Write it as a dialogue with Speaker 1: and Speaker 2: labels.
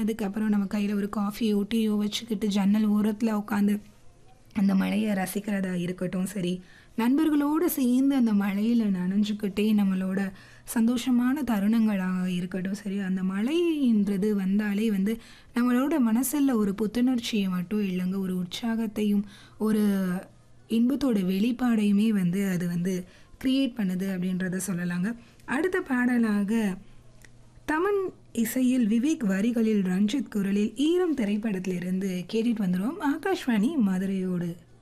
Speaker 1: அதுக்கப்புறம் நம்ம கையில் ஒரு காஃபியோ டீயோ வச்சுக்கிட்டு ஜன்னல் ஓரத்தில் உட்காந்து அந்த மழையை ரசிக்கிறதா இருக்கட்டும் சரி நண்பர்களோடு சேர்ந்து அந்த மழையில் நனைஞ்சுக்கிட்டே நம்மளோட சந்தோஷமான தருணங்களாக இருக்கட்டும் சரி அந்த மழைன்றது வந்தாலே வந்து நம்மளோட மனசில் ஒரு புத்துணர்ச்சியை மட்டும் இல்லைங்க ஒரு உற்சாகத்தையும் ஒரு இன்பத்தோட வெளிப்பாடையுமே வந்து அது வந்து க்ரியேட் பண்ணுது அப்படின்றத சொல்லலாங்க அடுத்த பாடலாக தமன் இசையில் விவேக் வரிகளில் ரஞ்சித் குரலில் ஈரம் திரைப்படத்திலிருந்து கேட்டுட்டு வந்துடுவோம் ஆகாஷ்வாணி மதுரையோடு